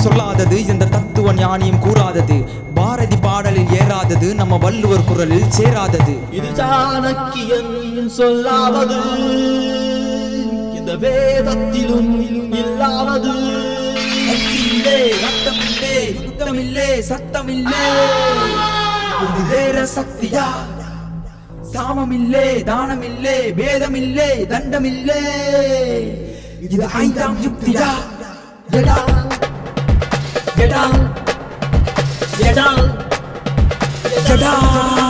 சொல்லாதது எந்த தத்துவ ஞானியும் கூறாதது பாரதி பாடலில் ஏறாதது நம்ம வள்ளுவர் குரலில் சேராதது இது சாணக்கியன் சொல்லாதது இந்த வேதத்திலும் இல்லாதது இல்லே ரத்தமில்லே யுத்தமில்லே சத்தமில்லே இது வேற சக்தியா சாமமில்லே தானமில்லே பேதமில்லே தண்டமில்லே இது ஐந்தாம் யுக்தியா எடா எடா எடா எடா